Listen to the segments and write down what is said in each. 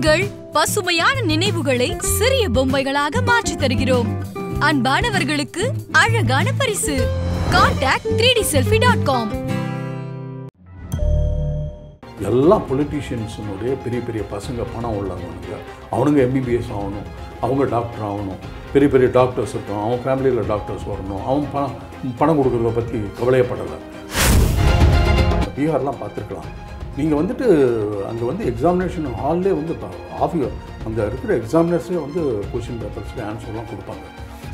உங்கள் பசுமையான நினைவுகளை சிறிய பொம்மைகளாக மாற்றித் தருகிறோம் அன்பானவர்களுக்கு அழகான பரிசு contact three D selfie dot com எல்லா பொலிட்டீஷியன்ஸினுடைய பெரிய பெரிய பசங்க பணம் உள்ளவனுங்க அவனுங்க எம்பிபிஎஸ் ஆகணும் அவங்க டாக்டர் ஆகணும் பெரிய பெரிய டாக்டர்ஸ் இருக்கணும் அவன் ஃபேமிலியில் டாக்டர்ஸ் வரணும் அவன் பணம் பணம் கொடுக்குறத பற்றி கவலையப்படலை பீகார்லாம் பார்த்துருக்கலாம் நீங்கள் வந்துட்டு அங்கே வந்து எக்ஸாமினேஷன் ஹால்லே வந்து ஆஃபி அந்த இருக்கிற எக்ஸாமினர்ஸே வந்து கொஷின் பேப்பர்ஸ்க்கு ஆன்சர்லாம் கொடுப்பாங்க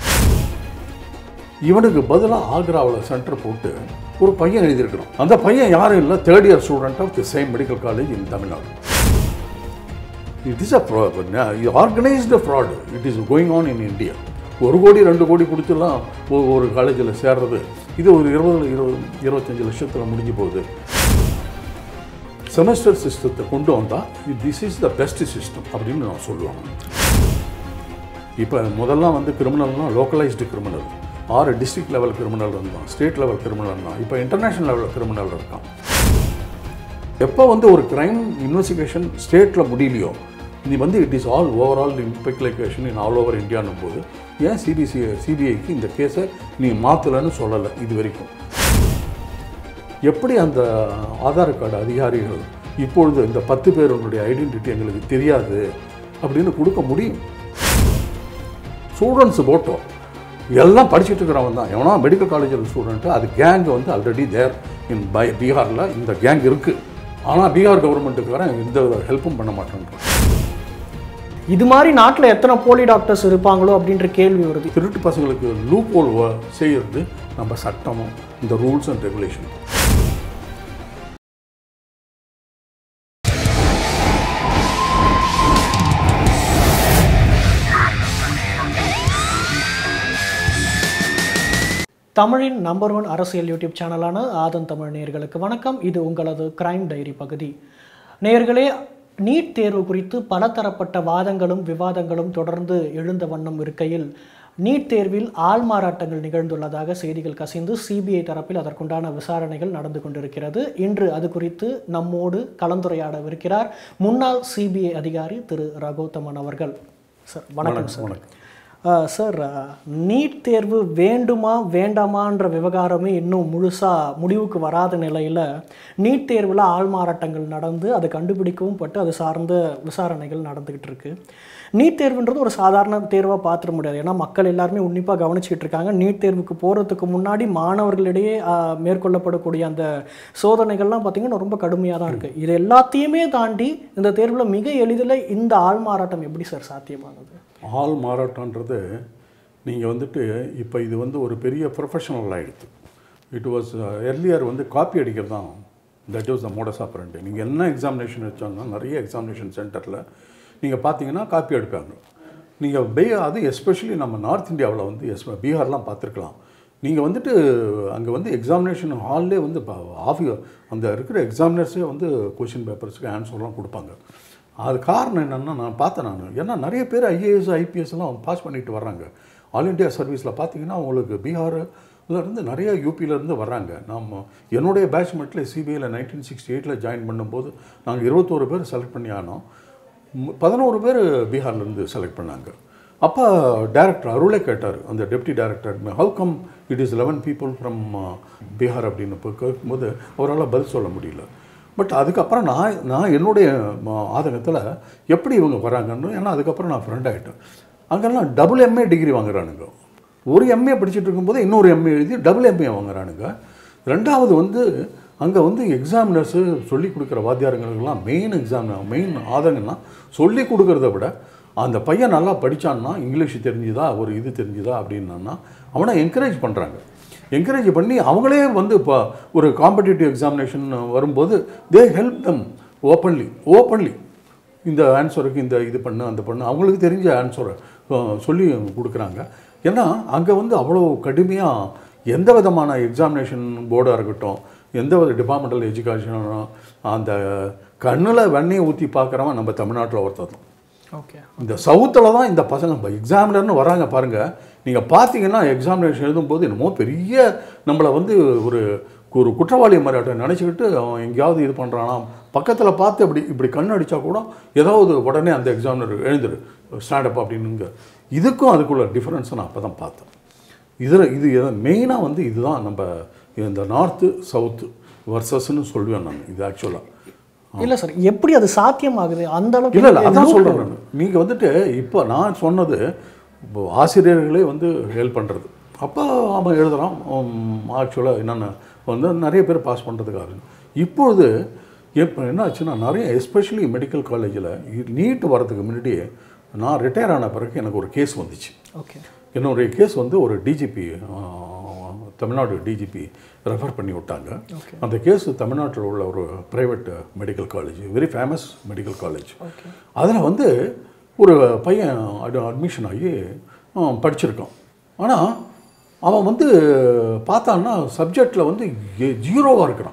இவனுக்கு பதிலாக ஆக்ராவில் சென்டர் போட்டு ஒரு பையன் எழுதியிருக்கிறான் அந்த பையன் யாரும் இல்லை third year student of the same medical college in Tamil Nadu it is a organised fraud it is going on in India ஒரு கோடி ரெண்டு கோடி கொடுத்துலாம் ஒ- ஒரு காலேஜில் சேர்றது இது ஒரு இருபது இருபது இருபத்தஞ்சு லட்சத்தில் முடிஞ்சு போகுது செமஸ்டர் சிஸ்டத்தை கொண்டு வந்தால் this is the best system அப்படின்னு நான் சொல்லுவாங்க இப்போ முதல்லாம் வந்து கிரிமினல்னால் லோக்கலைஸ்டு கிரிமினல் ஆறு டிஸ்ட்ரிக்ட் லெவல் கிரிமினல் இருந்தான் ஸ்டேட் லெவல் கிரிமினல் இருந்தான் இப்போ இன்டர்நேஷனல் லெவல் கிரிமினல் இருக்கான் எப்போ வந்து ஒரு கிரைம் இன்வெஸ்டிகேஷன் ஸ்டேட்டில் முடியலையோ நீ வந்து it is all overall implication in all over இந்தியான்னும் போது ஏன் சிபிசி சிபிஐக்கு இந்த கேஸை நீ மாற்றலைன்னு சொல்லலை இது வரைக்கும் எப்படி அந்த ஆதார் கார்டு அதிகாரிகள் இப்பொழுது இந்த பத்து பேருடைய ஐடென்டிட்டி எங்களுக்கு தெரியாது அப்படின்னு கொடுக்க முடியும் ஸ்டூடெண்ட்ஸ் போட்டோம் எல்லாம் படிச்சுட்டு இருக்கிறவன் தான் எவனா மெடிக்கல் காலேஜில் ஸ்டூடெண்ட்டு அது கேங் வந்து ஆல்ரெடி தேர் இன் பை பீகாரில் இந்த கேங் இருக்குது ஆனால் பீகார் கவர்மெண்ட்டுக்கு வர எந்த ஹெல்ப்பும் பண்ண மாட்டேன்றான் இது மாதிரி நாட்டில் எத்தனை போலி டாக்டர்ஸ் இருப்பாங்களோ அப்படின்ற கேள்வி வருது திருட்டு பசங்களுக்கு லூப் ஹோல் செய்யறது நம்ம சட்டமும் இந்த ரூல்ஸ் அண்ட் ரெகுலேஷன் தமிழின் நம்பர் ஒன் அரசியல் யூடியூப் சேனலான ஆதன் தமிழ் நேயர்களுக்கு வணக்கம் இது உங்களது கிரைம் டைரி பகுதி நேயர்களே நீட் தேர்வு குறித்து பலதரப்பட்ட வாதங்களும் விவாதங்களும் தொடர்ந்து எழுந்த வண்ணம் இருக்கையில் நீட் தேர்வில் ஆள்மாறாட்டங்கள் நிகழ்ந்துள்ளதாக செய்திகள் கசிந்து சிபிஐ தரப்பில் அதற்குண்டான விசாரணைகள் நடந்து கொண்டிருக்கிறது இன்று அது குறித்து நம்மோடு கலந்துரையாடவிருக்கிறார் முன்னாள் சிபிஐ அதிகாரி திரு ரகோத்தமன் அவர்கள் சார் வணக்கம் சார் வணக்கம் ஆ, சார் ஆ, நீட் தேர்வு வேண்டுமா வேண்டாமான்ற விவகாரமே இன்னும் முழுசாக முடிவுக்கு வராத நிலையில் நீட் தேர்வில் ஆள்மாறாட்டங்கள் நடந்து அதை கண்டுபிடிக்கவும் பட்டு அது சார்ந்த விசாரணைகள் நடந்துக்கிட்டு இருக்கு நீட் தேர்வுன்றது ஒரு சாதாரண தேர்வாக பார்த்துட முடியாது ஏன்னா மக்கள் எல்லாருமே உன்னிப்பாக கவனிச்சிட்டு இருக்காங்க நீட் தேர்வுக்கு போகிறதுக்கு முன்னாடி மாணவர்களிடையே ஆ, மேற்கொள்ளப்படக்கூடிய அந்த சோதனைகள்லாம் பார்த்திங்கன்னா ரொம்ப கடுமையாக தான் இருக்குது இது எல்லாத்தையுமே தாண்டி இந்த தேர்வில் மிக எளிதில் இந்த ஆள்மாறாட்டம் எப்படி சார் சாத்தியமானது ஆள் மாறாட்டன்றது நீங்கள் வந்துட்டு இப்போ இது வந்து ஒரு பெரிய ப்ரொஃபஷனல் ஆகிடுது இட் வாஸ் எர்லியர் வந்து காப்பி அடிக்கிறது தான் that was the modus operandi நீங்கள் என்ன எக்ஸாமினேஷன் வச்சாங்கன்னா நிறைய எக்ஸாமினேஷன் சென்டரில் நீங்கள் பார்த்தீங்கன்னா காப்பி எடுப்பாங்க நீங்கள் பே அது எஸ்பெஷலி நம்ம நார்த் இந்தியாவில் வந்து எஸ் பீகார்லாம் பார்த்துருக்கலாம் நீங்கள் வந்துட்டு அங்கே வந்து எக்ஸாமினேஷன் ஹால்லே வந்து ஆஃபி அந்த இருக்கிற எக்ஸாமினர்ஸே வந்து கொஷின் பேப்பர்ஸ்க்கு ஆன்சர்லாம் கொடுப்பாங்க அது காரணம் என்னென்னா நான் பார்த்தேன் நான் ஏன்னா நிறைய பேர் ஐஏஎஸ் ஐபிஎஸ்லாம் பாஸ் பண்ணிட்டு வர்றாங்க ஆல் இண்டியா சர்வீஸில் பார்த்தீங்கன்னா உங்களுக்கு பீகார் இருந்து நிறைய யூபியிலேருந்து வர்றாங்க நம்ம என்னுடைய பேட்ச்மெண்ட்டில் சிபிஐயில் நைன்டீன் சிக்ஸ்டி எயிட்டில் ஜாயின் பண்ணும்போது நாங்கள் இருபத்தோரு பேர் செலக்ட் பண்ணி ஆனோம் ம், பதினோரு பேர் பீகார்லேருந்து செலக்ட் பண்ணாங்க அப்போ டைரக்டர் அருளே கேட்டார் அந்த deputy director how come it is eleven people from Bihar அப்படின்னு இப்போ கேட்கும்போது அவரால் பதில் சொல்ல முடியல பட் அதுக்கப்புறம் நான் நான் என்னுடைய ஆதங்கத்தில் எப்படி இவங்க வராங்கன்னு ஏன்னா அதுக்கப்புறம் நான் ஃப்ரெண்ட் ஆகிட்டேன் அங்கெல்லாம் டபுள் எம்ஏ டிகிரி வாங்குறானுங்க ஒரு எம்ஏ படிச்சுட்டு இருக்கும்போது இன்னொரு எம்ஏ எழுதி டபுள் எம்ஏ வாங்குறானுங்க ரெண்டாவது வந்து அங்கே வந்து எக்ஸாமினர்ஸு சொல்லி கொடுக்குற வாத்தியாரங்களுக்கெல்லாம் மெயின் எக்ஸாம் மெயின் ஆதங்கன்னா சொல்லி கொடுக்கறத விட அந்த பையன் நல்லா படித்தான்னா இங்கிலீஷ் தெரிஞ்சுதா ஒரு இது தெரிஞ்சுதா அப்படின்னா அவனை என்கரேஜ் பண்ணுறாங்க என்கரேஜ் பண்ணி அவங்களே வந்து இப்போ ஒரு காம்படிட்டிவ் எக்ஸாமினேஷன் வரும்போது they help them openly openly இந்த ஆன்சருக்கு இந்த இது பண்ணு அந்த பண்ணு அவங்களுக்கு தெரிஞ்ச ஆன்சரை சொல்லி கொடுக்குறாங்க ஏன்னா அங்கே வந்து அவ்வளோ கடுமையாக எந்த விதமான எக்ஸாமினேஷன் போர்டாக இருக்கட்டும் எந்த வித டிபார்ட்மெண்டல் எஜுகேஷனும் அந்த கண்ணில் வெண்ணெயை ஊற்றி பார்க்குறவன் நம்ம தமிழ்நாட்டில் ஒருத்தர் தான் ஓகே இந்த சவுத்தில் தான் இந்த பசங்க இப்போ எக்ஸாமினர்னு வராங்க பாருங்கள் நீங்கள் பார்த்தீங்கன்னா எக்ஸாமினேஷன் எழுதும்போது என்னமோ பெரிய நம்மளை வந்து ஒரு ஒரு குற்றவாளி மாதிரியாட்ட நினச்சிக்கிட்டு அவன் எங்கேயாவது இது பண்ணுறானா பக்கத்தில் பார்த்து இப்படி இப்படி கண் அடித்தா கூட ஏதாவது உடனே அந்த எக்ஸாமினர் எழுந்துரு ஸ்டாண்டப் அப்படின்னுங்க இதுக்கும் அதுக்குள்ள டிஃப்ரென்ஸை நான் அப்போ தான் பார்த்தேன் இதில் இது மெயினாக வந்து இதுதான் நம்ம இந்த நார்த்து சவுத்து வர்சஸ்ன்னு சொல்லுவேன் நான் இது ஆக்சுவலாக இல்ல சார் எப்படி அது சாத்தியமாகுது அந்த அளவுக்கு இல்லை இல்லை அதான் சொல்கிறேன் நான் நீங்கள் வந்துட்டு இப்போ நான் சொன்னது இப்போ ஆசிரியர்களே வந்து ஹெல்ப் பண்ணுறது அப்போ அவன் எழுதுகிறான் ஆக்சுவலாக என்னென்ன வந்து நிறைய பேர் பாஸ் பண்ணுறதுக்காக இப்பொழுது இப்போ என்ன ஆச்சுன்னா நிறைய எஸ்பெஷலி மெடிக்கல் காலேஜில் நீட் வரதுக்கு முன்னாடியே நான் ரிட்டையர் ஆன பிறகு எனக்கு ஒரு கேஸ் வந்துச்சு ஓகே என்னுடைய கேஸ் வந்து ஒரு டிஜிபி தமிழ்நாடு டிஜிபி ரெஃபர் பண்ணி விட்டாங்க அந்த கேஸ் தமிழ்நாட்டில் உள்ள ஒரு private medical college very famous medical college அதில் வந்து ஒரு பையன் அட் அட்மிஷன் ஆகி அவன் படிச்சிருக்கான் ஆனால் அவன் வந்து பார்த்தான்னா சப்ஜெக்டில் வந்து ஜீரோவாக இருக்கிறான்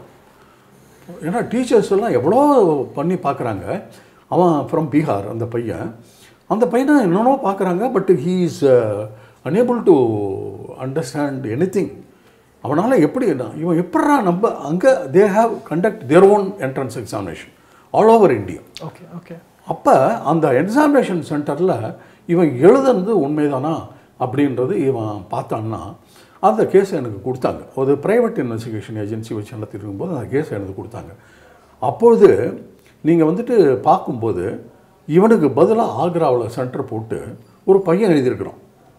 ஏன்னா டீச்சர்ஸ் எல்லாம் எவ்வளோ பண்ணி பார்க்குறாங்க அவன் ஃப்ரம் பீகார் அந்த பையன் அந்த பையனை என்னென்னோ பார்க்குறாங்க but he is unable to understand anything அவனால் எப்படி நான் இவன் எப்படா நம்ம அங்கே they have conduct their own entrance examination all over India okay okay அப்போ அந்த எக்ஸாமினேஷன் சென்டரில் இவன் எழுதுனது உண்மைதானா அப்படின்றது இவன் பார்த்தான்னா அந்த கேஸை எனக்கு கொடுத்தாங்க ஒரு ப்ரைவேட் இன்வெஸ்டிகேஷன் ஏஜென்சி வச்சு நடத்திட்டு இருக்கும்போது அந்த கேஸை எனக்கு கொடுத்தாங்க அப்பொழுது நீங்கள் வந்துட்டு பார்க்கும்போது இவனுக்கு பதிலாக ஆக்ராவில் சென்டர் போட்டு ஒரு பையன் எழுதியிருக்கிறான்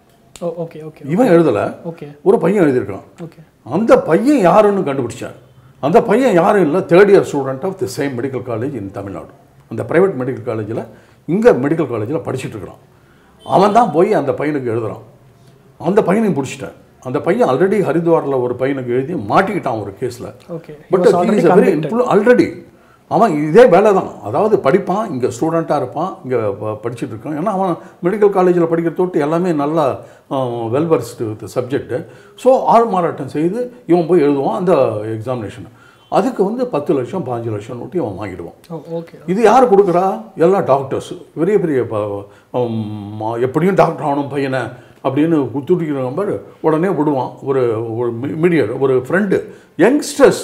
ஓ ஓகே ஓகே இவன் எழுதலை ஓகே ஒரு பையன் எழுதியிருக்கான் ஓகே அந்த பையன் யாருன்னு கண்டுபிடிச்சார் அந்த பையன் யாரும் இல்லை third year student of the same medical college in Tamil Nadu அந்த ப்ரைவேட் மெடிக்கல் காலேஜில் இங்கே மெடிக்கல் காலேஜில் படிச்சுட்டு இருக்கிறான் அவன் தான் போய் அந்த பையனுக்கு எழுதுறான் அந்த பையனையும் பிடிச்சிட்டேன் அந்த பையன் ஆல்ரெடி ஹரித்வாரில் ஒரு பையனுக்கு எழுதி மாட்டிக்கிட்டான் ஒரு கேஸில் okay but is very already அவன் இதே வேலை தான் அதாவது படிப்பான் இங்கே ஸ்டூடெண்ட்டாக இருப்பான் இங்கே படிச்சுட்டு இருக்கான் ஏன்னா அவன் மெடிக்கல் காலேஜில் படிக்கிற தொட்டு எல்லாமே நல்லா வெல்வர்ஸ்டு வித் சப்ஜெக்ட்டு ஸோ ஆள் மாறாட்டம் செய்து இவன் போய் எழுதுவான் அந்த எக்ஸாமினேஷன் அதுக்கு வந்து பத்து லட்சம் பாஞ்சு லட்சம் நோட்டி அவன் வாங்கிடுவான் ஓ ஓகே இது யார் கொடுக்குறா எல்லா டாக்டர்ஸ் பெரிய பெரிய ப- உம், எப்படியும் டாக்டர் ஆகணும் பையனை அப்படின்னு குத்துட்டிக்கிற நம்பர் உடனே விடுவான் ஒரு ஒரு மீடியர் ஒரு friend youngsters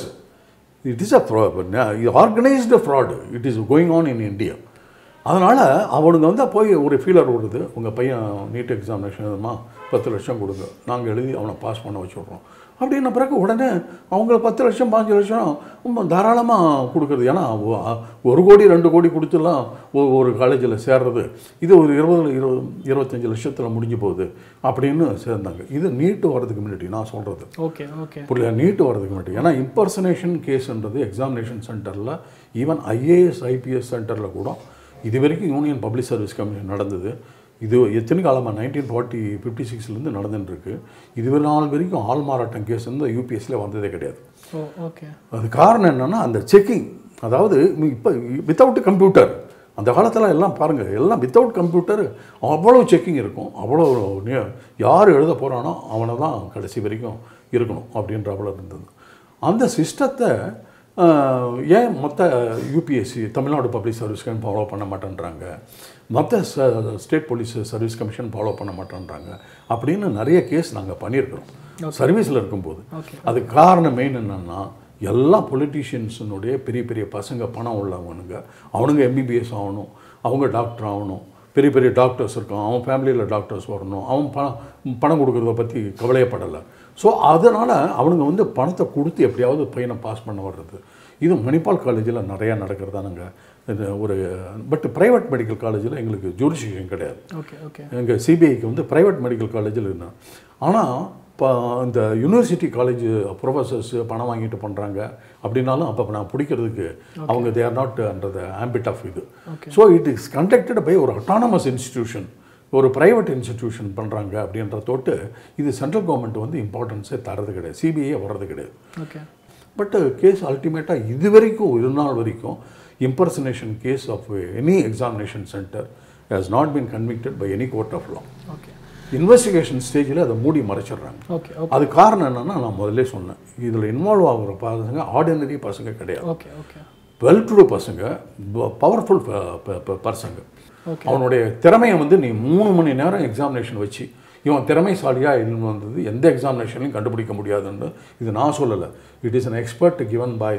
it is a organised fraud it is going on in India அதனால் அவனுங்க வந்து போய் ஒரு ஃபீலர் விடுது உங்கள் பையன் நீட் எக்ஸாமினேஷன் எழுதுமா பத்து லட்சம் கொடுங்க நாங்கள் எழுதி அவனை பாஸ் பண்ண வச்சுட்றோம் அப்படின்ன பிறகு உடனே அவங்க பத்து லட்சம் பாஞ்சு லட்சம் ரொம்ப தாராளமாக கொடுக்குறது ஏன்னா ஒ- ஒரு கோடி ரெண்டு கோடி கொடுத்துலாம் ஒ- ஒரு காலேஜில் சேர்றது இது ஒரு இருபது இருபது இருபத்தஞ்சி லட்சத்தில் முடிஞ்சு போகுது அப்படின்னு சேர்ந்தாங்க இது நீட்டு வரதுக்கு முன்னாடி நான் சொல்கிறது ஓகே ஓகே புரியல நீட்டு வரதுக்கு மட்டும் ஏன்னா இம்பர்சனேஷன் கேஸ்ன்றது எக்ஸாமினேஷன் சென்டரில் ஈவன் ஐஏஎஸ் ஐபிஎஸ் சென்டரில் கூட இது வரைக்கும் யூனியன் பப்ளிக் சர்வீஸ் கமிஷன் நடந்தது இது எத்தனை காலமாக நைன்டீன் ஃபார்ட்டி ஃபிஃப்டி சிக்ஸ்லேருந்து நடந்துட்டுருக்கு இது நாள் வரைக்கும் ஆள் மாறாட்டம் கேஸ் வந்து யூபிஎஸ்சியில் வந்ததே கிடையாது ஓ ஓகே அது காரணம் என்னென்னா அந்த செக்கிங் அதாவது இப்போ வித்தவுட் கம்ப்யூட்டர் அந்த காலத்தில் எல்லாம் பாருங்கள் எல்லாம் வித்தவுட் கம்ப்யூட்டர் அவ்வளோ செக்கிங் இருக்கும் அவ்வளோ நே- யார் எழுத போகிறானோ அவனை தான் கடைசி வரைக்கும் இருக்கணும் அப்படின்ற அவ்வளோ இருந்தது அந்த சிஸ்டத்தை ஏன் மொத்த UPSC Tamil Nadu public service commission follow பண்ண மாட்டேன்றாங்க மற்ற state police service commission follow பண்ண மாட்டேன்றாங்க அப்படின்னு நிறைய கேஸ் நாங்கள் பண்ணியிருக்கிறோம் சர்வீஸில் இருக்கும்போது அது காரணம் மெயின் என்னென்னா எல்லா பொலிட்டீஷியன்ஸினுடைய பெரிய பெரிய பசங்க பணம் உள்ளவனுங்க அவனுங்க எம்பிபிஎஸ் ஆகணும் அவங்க டாக்டர் ஆகணும் பெரிய பெரிய டாக்டர்ஸ் இருக்கான் அவன் ஃபேமிலியில் டாக்டர்ஸ் வரணும் அவன் பணம் பணம் கொடுக்குறத பற்றி கவலையப்படலை ஸோ அதனால் அவனுங்க வந்து பணத்தை கொடுத்து எப்படியாவது பையனை பாஸ் பண்ண வர்றது இது மணிப்பால் காலேஜில் நிறையா நடக்கிறதானுங்க இது ஒரு பட் ப்ரைவேட் மெடிக்கல் காலேஜில் எங்களுக்கு ஜூரிசிஷன் கிடையாது ஓகே ஓகே எங்கள் சிபிஐக்கு வந்து ப்ரைவேட் மெடிக்கல் காலேஜில் இருந்தேன் ஆனால் இப்போ இந்த யூனிவர்சிட்டி காலேஜ் ப்ரொஃபஸர்ஸ் பணம் வாங்கிட்டு பண்ணுறாங்க அப்படின்னாலும் அப்போ நான் பிடிக்கிறதுக்கு அவங்க they are not under the ambit of இது so it is conducted by ஒரு அட்டானமஸ் இன்ஸ்டிடியூஷன் ஒரு ப்ரைவேட் இன்ஸ்டிடியூஷன் பண்ணுறாங்க அப்படின்ற தொட்டு இது சென்ட்ரல் கவர்மெண்ட் வந்து இம்பார்ட்டன்ஸே தரது கிடையாது சிபிஐ வர்றது கிடையாது ஓகே பட் கேஸ் அல்டிமேட்டாக இது வரைக்கும் ஒரு நாள் வரைக்கும் impersonation case of any examination centre has not been convicted by any court of law okay investigation ஸ்டேஜில் அதை மூடி மறைச்சிடுறாங்க ஓகே ஓகே அது காரணம் என்னன்னா நான் முதல்ல சொன்னேன் இதில் இன்வால்வ் ஆகுற பசங்க ஆர்டினரி பசங்க கிடையாது ஓகே ஓகே வெல் டு பசங்க பவர்ஃபுல் பர்சங்க அவனுடைய திறமையை வந்து நீ மூணு மணி நேரம் எக்ஸாமினேஷன் வச்சு இவன் திறமைசாலியாக இருந்து வந்தது எந்த எக்ஸாமினேஷன்லையும் கண்டுபிடிக்க முடியாதுன்னு இது நான் சொல்லலை it is an expert given by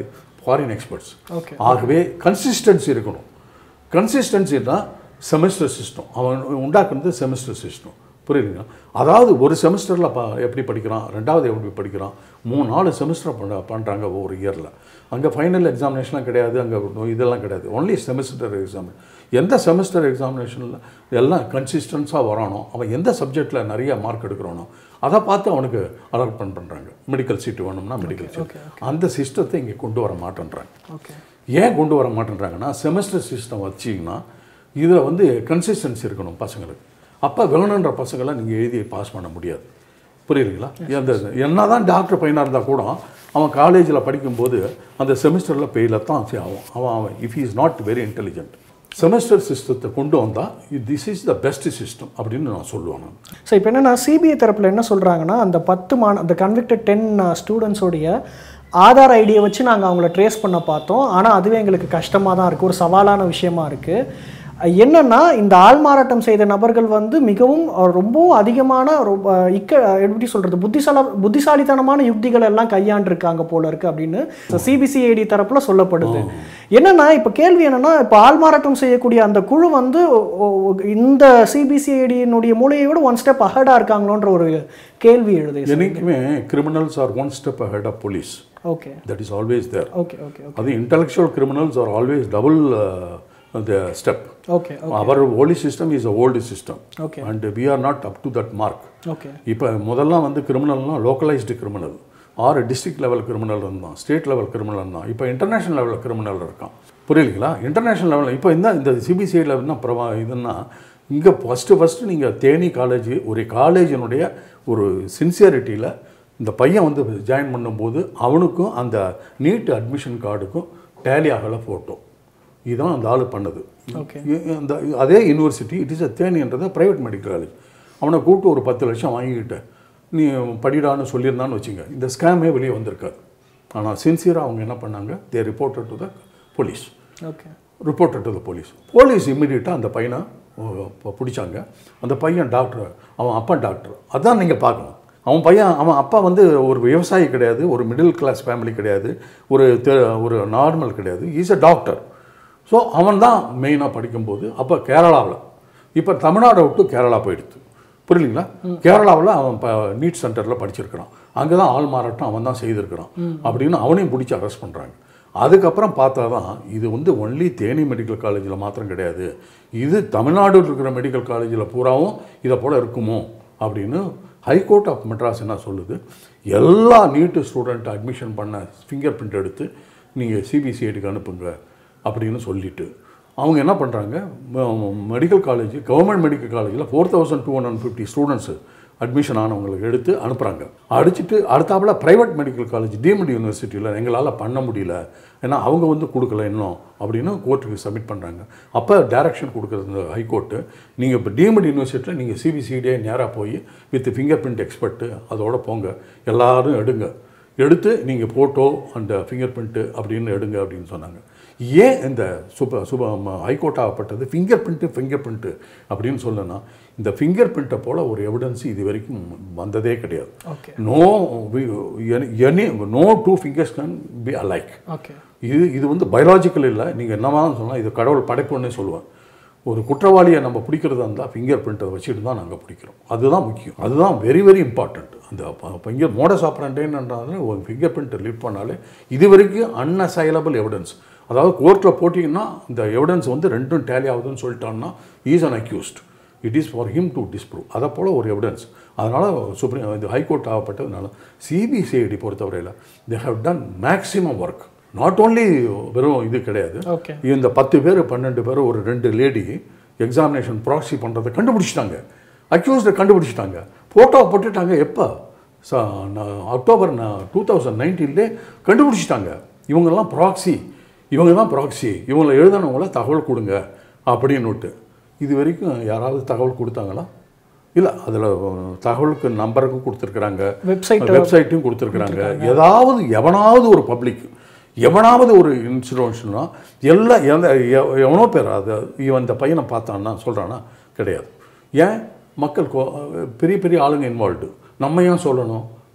foreign experts Okay. ஆகவே கன்சிஸ்டன்சி இருக்கணும் கன்சிஸ்டன்சின்னா செமஸ்டர் சிஸ்டம் அவன் உண்டாக்குனது செமஸ்டர் சிஸ்டம் புரியுதுங்களா அதாவது ஒரு செமஸ்டரில் ப எப்படி படிக்கிறான் ரெண்டாவது எப்படி படிக்கிறான் மூணு நாலு செமஸ்டர் பண்ண பண்ணுறாங்க ஒவ்வொரு இயரில் அங்கே ஃபைனல் எக்ஸாமினேஷன்லாம் கிடையாது அங்கே இதெல்லாம் கிடையாது ஒன்லி செமஸ்டர் எக்ஸாம் எந்த செமஸ்டர் எக்ஸாமினேஷனில் எல்லாம் கன்சிஸ்டன்ஸாக வரானோ அவன் எந்த சப்ஜெக்டில் நிறைய மார்க் எடுக்கிறானோ அதை பார்த்து அவனுக்கு அலாட்மெண்ட் பண்ணுறாங்க மெடிக்கல் சீட்டு வேணும்னா மெடிக்கல் சீட் அந்த சிஸ்டத்தை இங்கே கொண்டு வர மாட்டேன்றாங்க ஓகே ஏன் கொண்டு வர மாட்டேன்றாங்கன்னா செமஸ்டர் சிஸ்டம் வச்சிங்கன்னா இதில் வந்து கன்சிஸ்டன்சி இருக்கணும் பசங்களுக்கு அப்போ வேணுன்ற பசங்களை நீங்கள் எழுதி பாஸ் பண்ண முடியாது புரியுதுங்களா அந்த என்ன தான் டாக்டர் பையனாக இருந்தால் கூட அவன் காலேஜில் படிக்கும்போது அந்த செமஸ்டரில் பெயில தான் சரி ஆகும் அவன் அவன் if is not very intelligent semester சிஸ்டத்தை கொண்டு வந்தால் this is the best system அப்படின்னு நான் சொல்லுவேன் நான் ஸோ இப்போ என்னென்னா சிபிஐ தரப்பில் என்ன சொல்கிறாங்கன்னா அந்த பத்து மாண அந்த கன்விக்டட் டென் ஸ்டூடெண்ட்ஸோடைய ஆதார் ஐடியை வச்சு நாங்கள் அவங்கள ட்ரேஸ் பண்ண பார்த்தோம் ஆனால் அதுவே எங்களுக்கு கஷ்டமாக தான் இருக்குது ஒரு சவாலான விஷயமா இருக்குது என்னன்னா இந்த ஆள்மாறாட்டம் செய்த நபர்கள் வந்து மிகவும் அஹ், ரொம்பவும் அதிகமான ரொம்ப இக்க எப்படி சொல்கிறது புத்திசால புத்திசாலித்தனமான யுக்திகள் எல்லாம் கையாண்டிருக்காங்க போல இருக்கு அப்படின்னு சிபிசிஐடி தரப்புல சொல்லப்படுது என்னன்னா இப்போ கேள்வி என்னன்னா இப்போ ஆள்மாறாட்டம் செய்யக்கூடிய அந்த குழு வந்து ஒ- ஒ- இந்த சிபிசிஐடியினுடைய மூலையை விட ஒன் ஸ்டெப் அஹடாக இருக்காங்களோன்ற ஒரு கேள்வி எழுது என்றைக்குமே criminals are one step ahead of police okay that is always there okay okay அது intellectual criminals are always double the step okay our old system is a old system Okay. And we are not up to that mark okay இப்போ முதல்லாம் வந்து கிரிமினல்னா localised criminal ஆறு district level criminal இருந்தான் state level criminal இருந்தான் இப்போ international லெவலில் criminal இருக்கான் புரியுதுங்களா இன்டர்நேஷனல் லெவலில் இப்போ இந்த இந்த சிபிசிஐயில் என்ன பிரபா இதுன்னா இங்கே ஃபஸ்ட்டு ஃபஸ்ட்டு நீங்கள் தேனி காலேஜ் ஒரு காலேஜினுடைய ஒரு சின்சியரிட்டியில் இந்த பையன் வந்து ஜாயின் பண்ணும்போது அவனுக்கும் அந்த நீட் அட்மிஷன் கார்டுக்கும் டேலி ஆகலை ஃபோட்டோ இதுதான் அந்த ஆள் பண்ணது Okay. இ- இந்த அதே யூனிவர்சிட்டி இட் இஸ் அ தேனின்றது ப்ரைவேட் மெடிக்கல் காலேஜ் அவனை கூப்பிட்டு ஒரு பத்து லட்சம் வாங்கிக்கிட்டு நீ படிடான்னு சொல்லியிருந்தான்னு வச்சுங்க இந்த ஸ்கேமே வெளியே வந்திருக்காது ஆனால் சின்சியராக அவங்க என்ன பண்ணாங்க they reported to the police okay reported to the police police இம்மிடியட்டாக அந்த பையனை அஹ், ப- பிடிச்சாங்க அந்த பையன் டாக்டர் அவன் அப்பா டாக்டர் அதான் நீங்கள் பார்க்கணும் அவன் பையன் அவன் அப்பா வந்து ஒரு விவசாயி கிடையாது ஒரு மிடில் கிளாஸ் ஃபேமிலி கிடையாது ஒரு தெ- ஒரு நார்மல் கிடையாது இஸ் அ டாக்டர் ஸோ அவன் தான் மெயினாக படிக்கும்போது அப்போ கேரளாவில் இப்போ தமிழ்நாடை விட்டு கேரளா போயிடுது புரியலீங்களா கேரளாவில் அவன் இப்போ நீட் சென்டரில் படிச்சிருக்கிறான் அங்கே தான் ஆள் மாறாட்டம் அவன் தான் செய்திருக்கிறான் அப்படின்னு அவனையும் பிடிச்சி அரெஸ்ட் பண்ணுறாங்க அதுக்கப்புறம் பார்த்தா தான் இது வந்து ஒன்லி தேனி மெடிக்கல் காலேஜில் மாத்திரம் கிடையாது இது தமிழ்நாடு இருக்கிற மெடிக்கல் காலேஜில் பூராவும் இதை போல் இருக்குமோ அப்படின்னு ஹைகோர்ட் ஆஃப் மெட்ராஸ் என்ன சொல்லுது எல்லா நீட்டு ஸ்டூடெண்ட் அட்மிஷன் பண்ண ஃபிங்கர் பிரிண்ட் எடுத்து நீங்கள் சிபிசிஐடிக்கு அனுப்புங்க அப்படின்னு சொல்லிட்டு அவங்க என்ன பண்ணுறாங்க மெடிக்கல் காலேஜ் கவர்மெண்ட் மெடிக்கல் காலேஜில் four thousand two hundred fifty students admission ஆனவங்களுக்கு எடுத்து அனுப்புகிறாங்க அடிச்சுட்டு அடுத்தாப்புல ப்ரைவேட் மெடிக்கல் காலேஜ் டீம்டு யூனிவர்சிட்டியில் எங்களால் பண்ண முடியல ஏன்னா அவங்க வந்து கொடுக்கல இன்னும் அப்படின்னு கோர்ட்டுக்கு சப்மிட் பண்ணுறாங்க அப்போ டைரக்ஷன் கொடுக்குறது இந்த ஹைகோர்ட்டு நீங்கள் இப்போ டீம்டு யூனிவர்சிட்டியில் நீங்கள் சிபிசிடியே நேராக போய் வித் ஃபிங்கர் பிரிண்ட் எக்ஸ்பர்ட்டு அதோட போங்க எல்லாரும் எடுங்க எடுத்து நீங்கள் ஃபோட்டோ அந்த ஃபிங்கர் பிரிண்ட்டு அப்படின்னு எடுங்க அப்படின்னு சொன்னாங்க ஏன் இந்த சுப சுப ஹைகோர்ட் ஆகப்பட்டது ஃபிங்கர் பிரிண்ட்டு ஃபிங்கர் பிரிண்ட்டு அப்படின்னு சொல்லனா இந்த ஃபிங்கர் பிரிண்ட்டை போல் ஒரு எவிடன்ஸ் இது வரைக்கும் வந்ததே கிடையாது okay no any no two fingers can be alike okay இது இது வந்து பயாலாஜிக்கல் இல்லை நீங்கள் என்னவான்னு சொல்லலாம் இது கடவுள் படைப்புன்னே சொல்லுவேன் ஒரு குற்றவாளியை நம்ம பிடிக்கிறதா இருந்தால் ஃபிங்கர் பிரிண்ட்டை வச்சுட்டு தான் நாங்கள் பிடிக்கிறோம் அதுதான் முக்கியம் அதுதான் வெரி வெரி இம்பார்ட்டண்ட் அந்த ஃபிங்கர் மோடஸ் ஆப்ரண்டேன்ன்றாலே ஒரு ஃபிங்கர் பிரிண்ட் லிட் பண்ணாலே இது வரைக்கும் அன்அசைலபிள் எவிடன்ஸ் அதாவது கோர்ட்டில் போட்டிங்கன்னா இந்த எவிடன்ஸ் வந்து ரெண்டும் டேலி ஆகுதுன்னு சொல்லிட்டான்னா is an accused it is for him to disprove அதை போல் ஒரு எவிடன்ஸ் அதனால் சுப்ரீம் இது ஹைகோர்ட் ஆகப்பட்டதுனால சிபிசிஐடி பொறுத்தவரையில் they have done maximum work not only வெறும் இது கிடையாது ஓகே இந்த பத்து பேர் பன்னெண்டு பேர் ஒரு ரெண்டு லேடி எக்ஸாமினேஷன் ப்ராக்சி பண்ணுறதை கண்டுபிடிச்சிட்டாங்க அக்யூஸ்டை கண்டுபிடிச்சிட்டாங்க ஃபோட்டோ போட்டுட்டாங்க எப்போ ச அக்டோபர் டூ தௌசண்ட் நைன்டீன்லே கண்டுபிடிச்சிட்டாங்க இவங்கெல்லாம் ப்ராக்சி இவங்க தான் ப்ராக்சி இவங்களை எழுதினவங்கள தகவல் கொடுங்க அப்படின்னுட்டு இது வரைக்கும் யாராவது தகவல் கொடுத்தாங்களா இல்லை அதில் தகவலுக்கு நம்பருக்கும் கொடுத்துருக்குறாங்க வெப்சைட் வெப்சைட்டும் கொடுத்துருக்குறாங்க ஏதாவது எவனாவது ஒரு பப்ளிக் எவனாவது ஒரு இன்சிடென்ட்ஸ்னா எல்லாம் எந்த எவ- எவனோ பேர் அது இவன் இந்த பையனை பார்த்தான்னா சொல்கிறானா கிடையாது ஏன் மக்கள் கோ- பெரிய பெரிய ஆளுங்க இன்வால்வ்டு நம்ம ஏன் சொல்லணும்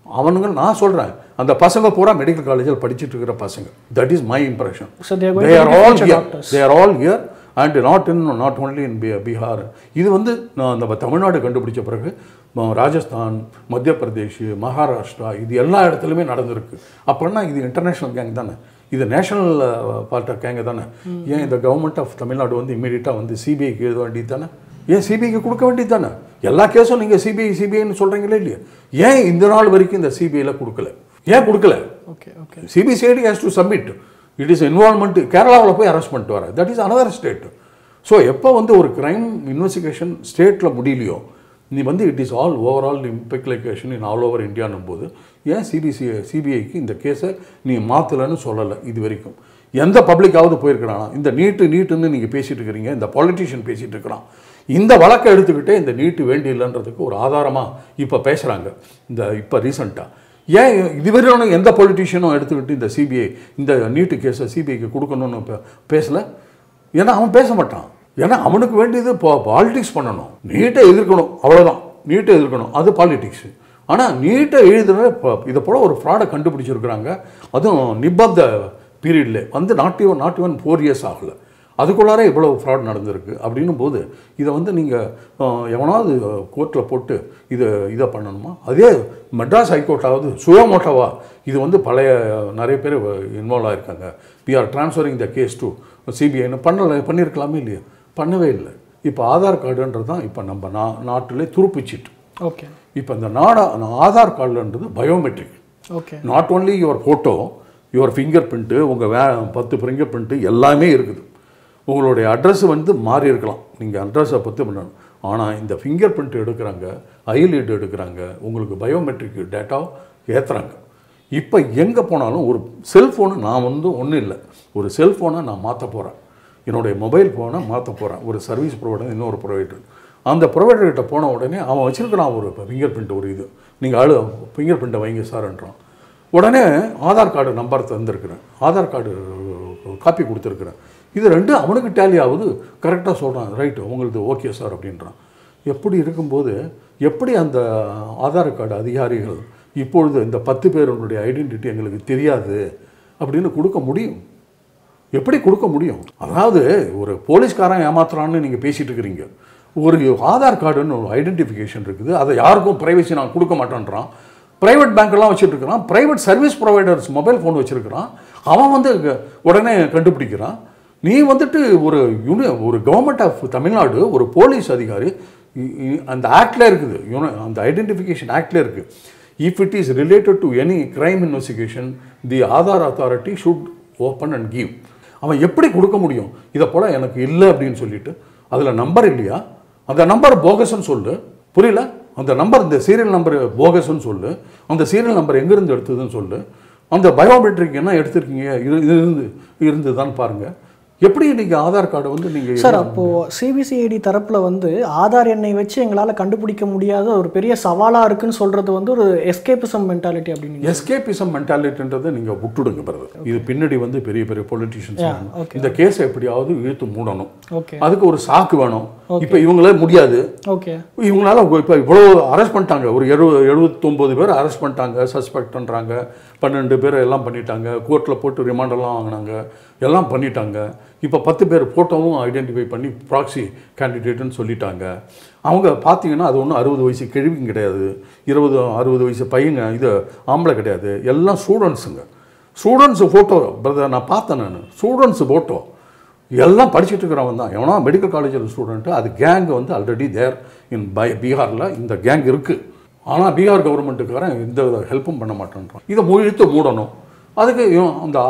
அவனுங்க நான் சொல்கிறேன் அந்த பசங்க பூரா மெடிக்கல் காலேஜில் படிச்சுட்டு இருக்கிற பசங்க that is my impression So they are going they to are be all future here doctors. They are all here and not in not only in Bihar இது வந்து நான் நம்ம தமிழ்நாடு கண்டுபிடிச்ச பிறகு ம- ராஜஸ்தான் மத்திய பிரதேஷ் மகாராஷ்டிரா இது எல்லா இடத்துலையுமே நடந்திருக்கு அப்படின்னா இது இன்டர்நேஷ்னல் கேங் தானே இது நேஷனல் பார்ட் ஆஃப் கேங்கு தானே ஏன் இந்த கவர்மெண்ட் ஆஃப் தமிழ்நாடு வந்து இமீடியட்டாக வந்து சிபிஐக்கு எழுத வேண்டியது தானே ஏன் சிபிஐக்கு கொடுக்க வேண்டியது தானே எல்லா கேஸும் நீங்கள் சிபிஐ சிபிஐன்னு சொல்கிறீங்களே இல்லையா ஏன் இந்த நாள் வரைக்கும் இந்த சிபிஐயில் கொடுக்கல ஏன் கொடுக்கல okay okay CBCID has to submit it is involvement கேரளாவில் போய் அரெஸ்ட் பண்ணிட்டு வர that is another state so எப்போ வந்து ஒரு கிரைம் இன்வெஸ்டிகேஷன் ஸ்டேட்டில் முடியலையோ நீ வந்து it is all overall implication in all over இந்தியானும் போது ஏன் சிபிசி சிபிஐக்கு இந்த கேஸை நீ மாற்றலைன்னு சொல்லலை இது வரைக்கும் எந்த பப்ளிக்காவது போயிருக்கிறானா இந்த நீட்டு நீட்டுன்னு நீங்கள் பேசிட்டு இருக்கிறீங்க இந்த பாலிட்டிஷியன் பேசிட்டு இருக்கிறான் இந்த வழக்கை எடுத்துக்கிட்டே இந்த நீட்டு வேண்டியில்லைன்றதுக்கு ஒரு ஆதாரமாக இப்போ பேசுகிறாங்க இந்த இப்போ ரீசண்டாக ஏன் இதுவரையும் எந்த பொலிட்டிஷியனும் எடுத்துக்கிட்டு இந்த சிபிஐ இந்த நீட்டு கேஸை சிபிஐக்கு கொடுக்கணும்னு பே- பேசல ஏன்னா அவன் பேச மாட்டான் ஏன்னா அவனுக்கு வேண்டியது இப்போ பாலிடிக்ஸ் பண்ணணும் நீட்டை எதிர்க்கணும் அவ்வளோதான் நீட்டை எதிர்க்கணும் அது பாலிடிக்ஸ் ஆனால் நீட்டை எழுதுன இப்போ இதை போல் ஒரு ஃப்ராடை கண்டுபிடிச்சிருக்கிறாங்க அதுவும் நிபந்த பீரியட்ல வந்து not even not even four years ஆகலை அதுக்குள்ளார இவ்வளோ ஃப்ராட் நடந்திருக்கு அப்படின்னும் போது இதை வந்து நீங்கள் எவனாவது கோர்ட்டில் போட்டு இதை இதை பண்ணணுமா அதே மெட்ராஸ் ஹைகோர்ட்டாவது சுயமோட்டவா இது வந்து பழைய நிறைய பேர் இன்வால்வ் ஆயிருக்காங்க we are transferring the case to சிபிஐன்னு பண்ணல பண்ணியிருக்கலாமே இல்லையா பண்ணவே இல்லை இப்போ ஆதார் கார்டுன்றது தான் இப்போ நம்ம நா நாட்டிலே துருப்பிச்சிட்டு ஓகே இப்போ இந்த நாடா ஆதார் கார்டுன்றது biometric okay not only your photo your finger print உங்கள் வே பத்து ஃபிங்கர் பிரிண்ட்டு எல்லாமே இருக்குது உங்களுடைய அட்ரஸ் வந்து மாறி இருக்கலாம் நீங்கள் அட்ரஸை பற்றி பண்ணணும் ஆனால் இந்த ஃபிங்கர் பிரிண்ட் எடுக்கிறாங்க ஐலீட் எடுக்கிறாங்க உங்களுக்கு பயோமெட்ரிக் டேட்டா ஏற்றுறாங்க இப்போ எங்கே போனாலும் ஒரு செல்ஃபோனு நான் வந்து ஒன்றும் இல்லை ஒரு செல்ஃபோனை நான் மாற்ற போகிறேன் என்னுடைய மொபைல் ஃபோனை மாற்ற போகிறேன் ஒரு சர்வீஸ் ப்ரொவைடர் இன்னொரு ப்ரொவைடர் அந்த ப்ரொவைடர்கிட்ட போன உடனே அவன் வச்சிருக்கிறான் ஒரு ஃபிங்கர் பிரிண்ட் ஒரு இது நீங்கள் ஆளு ஃபிங்கர் பிரிண்ட்டை வைங்க சார்ன்றான் உடனே ஆதார் கார்டு நம்பர் தந்திருக்கிறேன் ஆதார் கார்டு காப்பி கொடுத்துருக்குறேன் இது ரெண்டு அவனுக்கு டேலி ஆகுது கரெக்டாக சொல்கிறான் ரைட்டு உங்களுக்கு ஓகே சார் அப்படின்றான் எப்படி இருக்கும்போது எப்படி அந்த ஆதார் கார்டு அதிகாரிகள் இப்பொழுது இந்த பத்து பேருடைய ஐடென்டிட்டி எங்களுக்கு தெரியாது அப்படின்னு கொடுக்க முடியும் எப்படி கொடுக்க முடியும் அதாவது ஒரு போலீஸ்காரன் ஏமாத்துறான்னு நீங்கள் பேசிட்டு இருக்கிறீங்க ஒரு ஆதார் கார்டுன்னு ஒரு ஐடென்டிஃபிகேஷன் இருக்குது அதை யாருக்கும் ப்ரைவசி நான் கொடுக்க மாட்டேன்றான் ப்ரைவேட் பேங்க்கெல்லாம் வச்சுட்டு இருக்கிறான் private service providers mobile phone வச்சுருக்கிறான் அவன் வந்து க- உடனே கண்டுபிடிக்கிறான் நீ வந்துட்டு ஒரு யூனி ஒரு கவர்மெண்ட் ஆஃப் தமிழ்நாடு ஒரு போலீஸ் அதிகாரி இ- இ- அந்த ஆக்டில் இருக்குது யூனி அந்த ஐடென்டிஃபிகேஷன் ஆக்டில் இருக்குது if it is related to any crime investigation the Aadhaar authority should open and give அவன் எப்படி கொடுக்க முடியும் இதை போல எனக்கு இல்லை அப்படின்னு சொல்லிட்டு அதில் நம்பர் இல்லையா அந்த நம்பர் போகஸ்ன்னு சொல்லு புரியல அந்த நம்பர் இந்த சீரியல் நம்பர் போகஸ்ன்னு சொல்லு அந்த சீரியல் நம்பர் எங்கேருந்து எடுத்ததுன்னு சொல்லு அந்த பயோமெட்ரிக் என்ன எடுத்திருக்கீங்க இது இது இருந்து இருந்ததுதான் பாருங்கள் எப்படி நீங்கள் ஆதார் கார்டை வந்து நீங்கள் சார் அப்போ சிபிசிஐடி தரப்புல வந்து ஆதார் எண்ணை வச்சு எங்களால கண்டுபிடிக்க முடியாத ஒரு பெரிய சவாலா இருக்குன்னு சொல்றது வந்து ஒரு எஸ்கேபிசம் மென்டாலிட்டி அப்படின்னு எஸ்கேபிசம் மென்டாலிட்டின்றதை நீங்கள் விட்டுடுங்க பிறகு இது பின்னாடி வந்து பெரிய பெரிய பொலிட்டிஷியன்ஸ் okay. இந்த கேஸை எப்படியாவது இழுத்து மூடணும் ஓகே அதுக்கு ஒரு சாக்கு வேணும் இப்போ இவங்களே முடியாது ஓகே இவங்களால இப்போ இவ்வளோ அரெஸ்ட் பண்ணிட்டாங்க ஒரு எழு எழுபத்தொம்போது பேர் அரெஸ்ட் பண்ணிட்டாங்க சஸ்பெக்ட்ன்றாங்க பன்னெண்டு பேர் எல்லாம் பண்ணிட்டாங்க கோர்ட்டில் போட்டு ரிமாண்டெல்லாம் வாங்கினாங்க எல்லாம் பண்ணிட்டாங்க இப்போ பத்து பேர் ஃபோட்டோவும் ஐடென்டிஃபை பண்ணி ப்ராக்ஸி கேண்டிடேட்டுன்னு சொல்லிட்டாங்க அவங்க பார்த்தீங்கன்னா அது ஒன்றும் அறுபது வயசு கிழவிங்க கிடையாது இருபது அறுபது வயசு பையங்க இது ஆம்பளை கிடையாது எல்லாம் ஸ்டூடெண்ட்ஸுங்க ஸ்டூடெண்ட்ஸு ஃபோட்டோ பிரதர் நான் பார்த்தேன் நான் ஸ்டூடெண்ட்ஸு ஃபோட்டோ எல்லாம் படிச்சுட்டு இருக்கிறவன் தான் எவனா மெடிக்கல் காலேஜில் ஸ்டூடெண்ட்டு அது கேங் வந்து ஆல்ரெடி தேர் இன் பை பீகாரில் இந்த கேங் இருக்குது ஆனால் பீகார் கவர்மெண்ட்டுக்காரன் எந்த வித ஹெல்ப்பும் பண்ண மாட்டேன்றான் இதை முழித்து மூடணும் அதுக்கு இவன் அந்த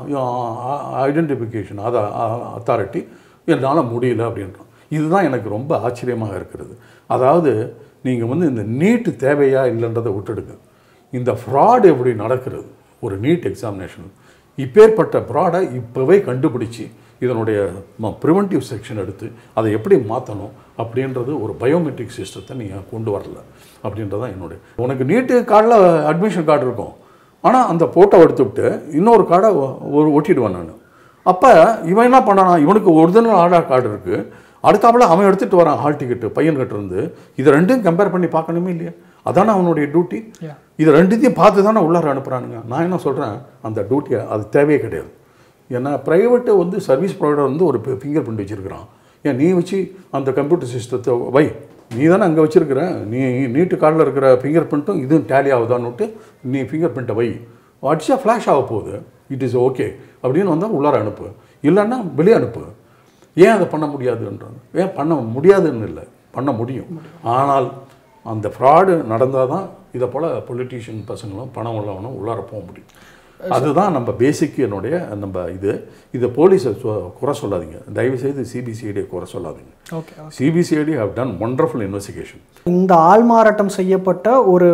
ஐடென்டிஃபிகேஷன் அதை அத்தாரிட்டி என்னால் முடியல அப்படின்றான் இதுதான் எனக்கு ரொம்ப ஆச்சரியமாக இருக்கிறது அதாவது நீங்கள் வந்து இந்த நீட்டு தேவையா இல்லைன்றதை விட்டுடுங்க இந்த ஃப்ராட் எப்படி நடக்கிறது ஒரு நீட் எக்ஸாமினேஷன் இப்பேற்பட்ட ஃப்ராடை இப்போவே கண்டுபிடிச்சி இதனுடைய ப்ரிவென்டிவ் செக்ஷன் எடுத்து அதை எப்படி மாற்றணும் அப்படின்றது ஒரு பயோமெட்ரிக் சிஸ்டத்தை நீங்கள் கொண்டு வரல அப்படின்றது தான் என்னுடைய உனக்கு நீட்டு கார்டில் அட்மிஷன் கார்டு இருக்கும் ஆனால் அந்த ஃபோட்டோ எடுத்துவிட்டு இன்னொரு கார்டை ஒரு ஒட்டிடுவேன் நான் அப்போ இவன் என்ன பண்ணானா இவனுக்கு ஒரிஜினல் ஆதார் கார்டு இருக்குது அடுத்தாப்புல அவன் எடுத்துகிட்டு வரான் ஹால் டிக்கெட்டு பையன்கிட்ட இருந்து இது ரெண்டையும் கம்பேர் பண்ணி பார்க்கணுமே இல்லையா அதானே அவனுடைய டியூட்டி Yeah. இது ரெண்டுத்தையும் பார்த்து தானே உள்ளார அனுப்புகிறானுங்க நான் என்ன சொல்கிறேன் அந்த டியூட்டியை அது தேவையே கிடையாது ஏன்னா ப்ரைவேட்டு வந்து சர்வீஸ் ப்ரொவைடர் வந்து ஒரு ஃபிங்கர் பிரிண்ட் வச்சுருக்கிறான் ஏன் நீ வச்சு அந்த கம்ப்யூட்டர் சிஸ்டத்தை வை நீ தானே அங்கே வச்சுருக்கிற நீ நீட்டு கார்டில் இருக்கிற ஃபிங்கர் பிரிண்ட்டும் இதுவும் டேலி ஆகுதான்னுட்டு நீ ஃபிங்கர் பிரிண்ட்டை வை அடிச்சா ஃப்ளாஷ் ஆக போகுது இட் இஸ் ஓகே அப்படின்னு வந்தால் உள்ளார அனுப்பு இல்லைன்னா வெளியே அனுப்பு ஏன் அதை பண்ண முடியாதுன்றாங்க ஏன் பண்ண முடியாதுன்னு இல்லை பண்ண முடியும் ஆனால் அந்த ஃப்ராடு நடந்தால் தான் இதை போல் பொலிட்டீஷியன் பசங்களும் பணம் உள்ளவனும் உள்ளார போக முடியும் அதுதான் நம்ம பேசிக் என்னுடைய நம்ம இது இதை போலீஸை சொ- குறை சொல்லாதீங்க தயவுசெய்து சிபிசிஐடியை குறை சொல்லாதீங்க okay CBCID have done wonderful investigation இந்த ஆள்மாறாட்டம் செய்யப்பட்ட ஒரு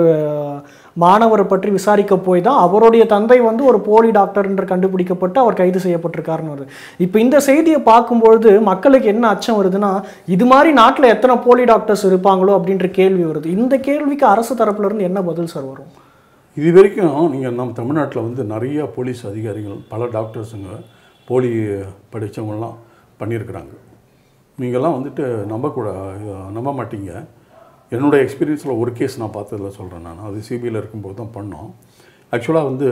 மாணவரை பற்றி விசாரிக்க போய் தான் அவருடைய தந்தை வந்து ஒரு போலி டாக்டர் என்று கண்டுபிடிக்கப்பட்டு அவர் கைது செய்யப்பட்டிருக்காருன்னு வருது இப்போ இந்த செய்தியை பார்க்கும்பொழுது மக்களுக்கு என்ன அச்சம் வருதுன்னா இது மாதிரி நாட்டில் எத்தனை போலி டாக்டர்ஸ் இருப்பாங்களோ அப்படின்ற கேள்வி வருது இந்த கேள்விக்கு அரசு தரப்புல இருந்து என்ன பதில் சார் வரும் இது வரைக்கும் நீங்கள் நம்ம தமிழ்நாட்டில் வந்து நிறைய போலீஸ் அதிகாரிகள் பல டாக்டர்ஸுங்க போலி படித்தவங்கலாம் பண்ணியிருக்கிறாங்க நீங்கள்லாம் வந்துட்டு நம்பக்கூட நம்ப மாட்டீங்க என்னோடய எக்ஸ்பீரியன்ஸில் ஒரு கேஸ் நான் பார்த்ததில் சொல்கிறேன் நான் அது சிபிஐயில் இருக்கும்போது தான் பண்ணோம் ஆக்சுவலாக வந்து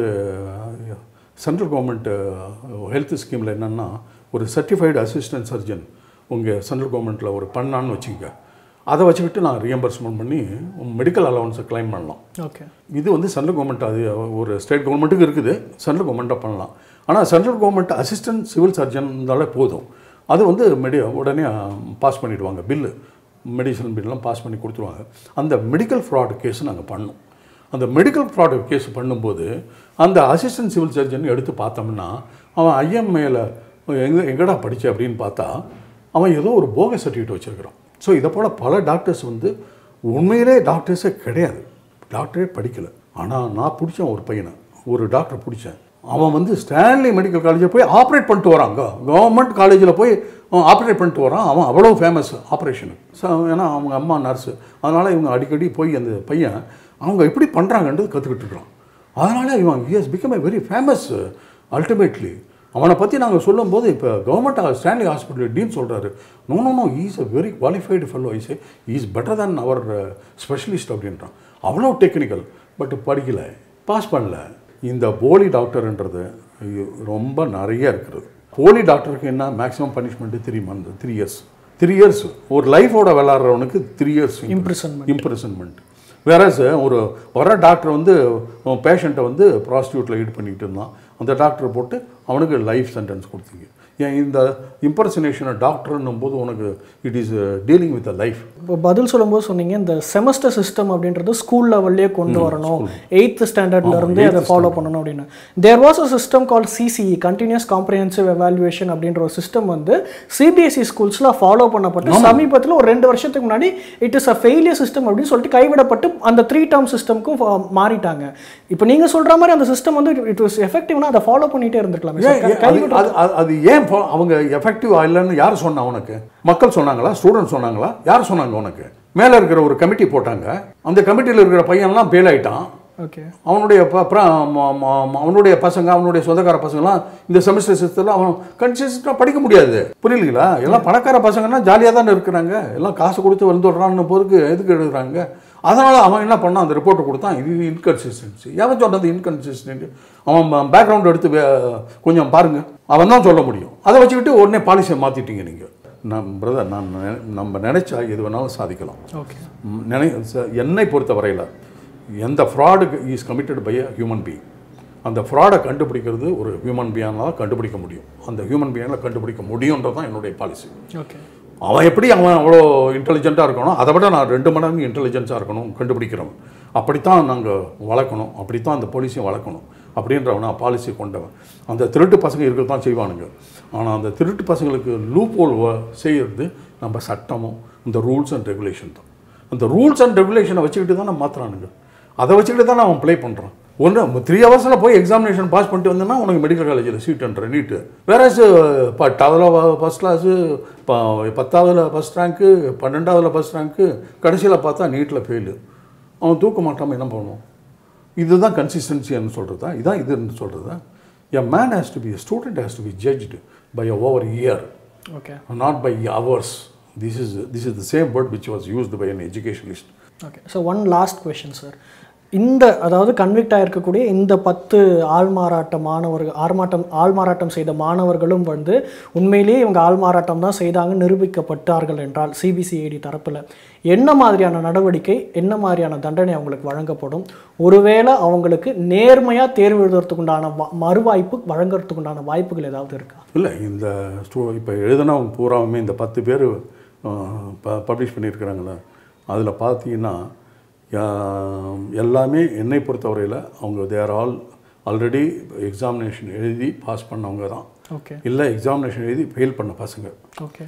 சென்ட்ரல் கவர்மெண்ட் ஹெல்த் ஸ்கீமில் என்னென்னா ஒரு சர்டிஃபைடு அசிஸ்டன்ட் சர்ஜன் உங்கள் சென்ட்ரல் கவர்மெண்ட்டில் ஒரு பண்ணான்னு வச்சுக்கோங்க அதை வச்சுக்கிட்டு நான் ரியம்பர்ஸ்மெண்ட் பண்ணி மெடிக்கல் அலவன்ஸை க்ளைம் பண்ணலாம் ஓகே இது வந்து சென்ட்ரல் கவர்மெண்ட் அது ஒரு ஸ்டேட் கவர்மெண்ட்டுக்கு இருக்குது சென்ட்ரல் கவர்மெண்ட்டாக பண்ணலாம் ஆனால் central government assistant civil surgeon இருந்தாலே போதும் அது வந்து மெடி உடனே பாஸ் பண்ணிடுவாங்க பில்லு மெடிசன் பில்லாம் பாஸ் பண்ணி கொடுத்துருவாங்க அந்த மெடிக்கல் ஃப்ராட் கேஸ் நாங்கள் பண்ணோம் அந்த மெடிக்கல் ஃப்ராட் கேஸ் பண்ணும்போது அந்த அசிஸ்டன்ட் சிவில் சர்ஜன் எடுத்து பார்த்தோம்னா அவன் ஐஎம்ஏல எங்கே எங்கடா படிச்ச அப்படின்னு பார்த்தா அவன் ஏதோ ஒரு போக சர்டிஃபிகேட் வச்சுருக்கிறான் ஸோ இதை போல் பல டாக்டர்ஸ் வந்து உண்மையிலே டாக்டர்ஸே கிடையாது டாக்டரே படிக்கலை ஆனால் நான் பிடிச்சேன் ஒரு பையனை ஒரு டாக்டர் பிடிச்சேன் அவன் வந்து ஸ்டான்லி மெடிக்கல் காலேஜில் போய் ஆப்ரேட் பண்ணிட்டு வரான் கவர்மெண்ட் காலேஜில் போய் அவன் ஆப்ரேட் பண்ணிட்டு வரான் அவன் அவ்வளோ ஃபேமஸ் ஆப்ரேஷனு ஸோ ஏன்னா அவங்க அம்மா நர்ஸு அதனால் இவங்க அடிக்கடி போய் அந்த பையன் அவங்க எப்படி பண்ணுறாங்கன்றது கற்றுக்கிட்டு இருக்கிறான் அதனால் இவன் is become a very famous ultimately அவனை பற்றி நாங்கள் சொல்லும்போது இப்போ கவர்மெண்ட் ஸ்டான்லி ஹாஸ்பிட்டல் டீன் சொல்கிறாரு no no no is a very qualified fellow eyes is better than அவர் ஸ்பெஷலிஸ்ட் அப்படின்றான் அவ்வளோ டெக்னிக்கல் பட் படிக்கல பாஸ் பண்ணல இந்த போலி டாக்டர்ன்றது ஐயோ, ரொம்ப நிறைய இருக்கிறது போலி டாக்டருக்கு என்ன maximum punishment three month three years three years ஒரு லைஃபோட விளாட்றவனுக்கு த்ரீ இயர்ஸ் Imprisonment. இம்ப்ரெசன்மெண்ட் வேறஸ் ஒரு வர டாக்டர் வந்து பேஷண்ட்டை வந்து ப்ராஸ்டியூட்டில் ஈடு பண்ணிக்கிட்டு இருந்தான் அந்த டாக்டர் போட்டு அவனுக்கு லைஃப் சென்டென்ஸ் கொடுத்தீங்க ஏன் இந்த இம்பர்சனேஷனை டாக்டர்னும் போது உனக்கு it is dealing with a life இப்போ பதில் சொல்லும்போது சொன்னீங்க இந்த செமஸ்டர் சிஸ்டம் அப்படின்றது ஸ்கூல் லெவல்லே கொண்டு வரணும் எயித்து ஸ்டாண்டர்ட்ல இருந்தே அதை ஃபாலோ பண்ணணும் அப்படின்னு there was a system call CCE continuous comprehensive evaluation அப்படின்ற ஒரு சிஸ்டம் வந்து சிபிஎஸ்சி ஸ்கூல்ஸில் ஃபாலோ பண்ணப்பட்டு சமீபத்தில் ஒரு ரெண்டு வருஷத்துக்கு முன்னாடி it is a failure system அப்படின்னு சொல்லிட்டு கைவிடப்பட்டு அந்த த்ரீ டேர்ம் சிஸ்டம்க்கும் மாறிட்டாங்க இப்போ நீங்கள் சொல்ற மாதிரி அந்த சிஸ்டம் வந்து இட் வாஸ் எஃபெக்டிவ்னா அதை ஃபாலோ பண்ணிட்டே இருந்திருக்கலாமே ஏன், சார் ஏன், அது- அது- அது- அது ஏன் ஃபா- அவங்க எஃபெக்டிவ் இல்லைன்னு யார் சொன்னா உனக்கு மக்கள் சொன்னாங்களா ஸ்டூடெண்ட் சொன்னாங்களா யார் சொன்னாங்க உனக்கு மேலே இருக்கிற ஒரு கமிட்டி போட்டாங்க அந்த கமிட்டியில் இருக்கிற பையன்லாம் ஃபெயில் ஆயிட்டான் ஓகே அவனுடைய ப- பிர- ம- ம- ம- அவனுடைய பசங்க அவனுடைய சொந்தக்கார பசங்கலாம் இந்த செமஸ்டர் சிஸ்டத்தில் அவன் கன்சிஸ்டண்டாக படிக்க முடியாது புரியலீங்களா எல்லாம் பணக்கார பசங்கன்னா ஜாலியாக தானே இருக்கிறாங்க எல்லாம் காசு கொடுத்து வந்துடுறான்னு போதுக்கு எதுக்கு எழுதுறாங்க அதனால் அவன் என்ன பண்ணான் அந்த ரிப்போர்ட்டை கொடுத்தான் இது இன்கன்சிஸ்டன்சி எவன் சொன்னது இன்கன்சிஸ்டன்ட் அவன் பேக்ரவுண்ட் எடுத்து வே- கொஞ்சம் பாருங்க அவன் தான் சொல்ல முடியும் அதை வச்சுக்கிட்டு உடனே பாலிசியை மாற்றிட்டீங்க நீங்கள் நான் பிரதர் நான் நினை- நம்ம நினைச்சா எது வேணாலும் சாதிக்கலாம் ஓகே ம், நினை ச- என்னை பொறுத்த வரையில் எந்த fraud is committed by a human being அந்த ஃப்ராடை கண்டுபிடிக்கிறது ஒரு ஹியூமன் பீயானால் கண்டுபிடிக்க முடியும் அந்த ஹியூமன் பீயானால் கண்டுபிடிக்க முடியுன்றது தான் என்னுடைய பாலிசி ஓகே அவன் எப்படி அவன் அவ்வளோ இன்டெலிஜென்ட்டாக இருக்கணும் அதை விட நான் ரெண்டு மடங்கு இன்டெலிஜென்ஸாக இருக்கணும் கண்டுபிடிக்கிறவன் அப்படித்தான் நாங்கள் வளர்க்கணும் அப்படித்தான் அந்த போலீஸையும் வளர்க்கணும் அப்படின்றவன பாலிசி கொண்டவன் அந்த திருட்டு பசங்க இருக்க தான் செய்வானுங்க ஆனால் அந்த திருட்டு பசங்களுக்கு லூப் ஹோல் செய்கிறது நம்ம சட்டமும் இந்த ரூல்ஸ் அண்ட் ரெகுலேஷன் தான் அந்த ரூல்ஸ் அண்ட் ரெகுலேஷனை வச்சுக்கிட்டு தான் மாற்றுறானுங்க அதை வச்சுக்கிட்டு தான் அவன் ப்ளே பண்ணுறான் ஒன்று த்ரீ ஹவர்ஸில் போய் எக்ஸாமினேஷன் பாஸ் பண்ணிட்டு வந்தேன்னா உனக்கு மெடிக்கல் காலேஜில் சீட்டுன்ற நீட்டு வேற பட்டாவதுல ஃபஸ்ட் கிளாஸு பத்தாவதுல ஃபஸ்ட் ரேங்க்கு பன்னெண்டாவதுல ஃபஸ்ட் ரேங்க்கு கடைசியில் பார்த்தா நீட்டில் ஃபெயிலு அவன் தூக்க மாட்டாமல் என்ன பண்ணுவான் இதுதான் கன்சிஸ்டன்சின்னு சொல்கிறதா இதான் இதுன்னு சொல்கிறதா a man has to be student has to be judged by a over year okay not by hours this is this is the same word which was used by an educationist okay so one last question sir இந்த அதாவது convict ஆயிருக்கக்கூடிய இந்த பத்து ஆள்மாறாட்ட மாணவர்கள் ஆர்மாட்டம் ஆள்மாறாட்டம் செய்த மாணவர்களும் வந்து உண்மையிலேயே இவங்க ஆள்மாறாட்டம் தான் செய்தாங்க நிரூபிக்கப்பட்டார்கள் என்றால் சிபிசிஐடி தரப்பில் என்ன மாதிரியான நடவடிக்கை என்ன மாதிரியான தண்டனை அவங்களுக்கு வழங்கப்படும் ஒருவேளை அவங்களுக்கு நேர்மையாக தேர்வு எழுதுறதுக்குண்டான வ- மறுவாய்ப்பு வழங்குறதுக்குண்டான வாய்ப்புகள் ஏதாவது இருக்கா இல்லை இந்த ஸ்டூ இப்போ எழுதினவங்க பூராவுமே இந்த பத்து பேர் பப்ளிஷ் பண்ணியிருக்கிறாங்களே அதில் பார்த்தீங்கன்னா ஆஹ், எல்லாமே என்னை பொறுத்தவரையில் அவங்க தேர் ஆல் ஆல்ரெடி எக்ஸாமினேஷன் எழுதி பாஸ் பண்ணவங்க தான் ஓகே இல்லை எக்ஸாமினேஷன் எழுதி ஃபெயில் பண்ண பசங்க ஓகே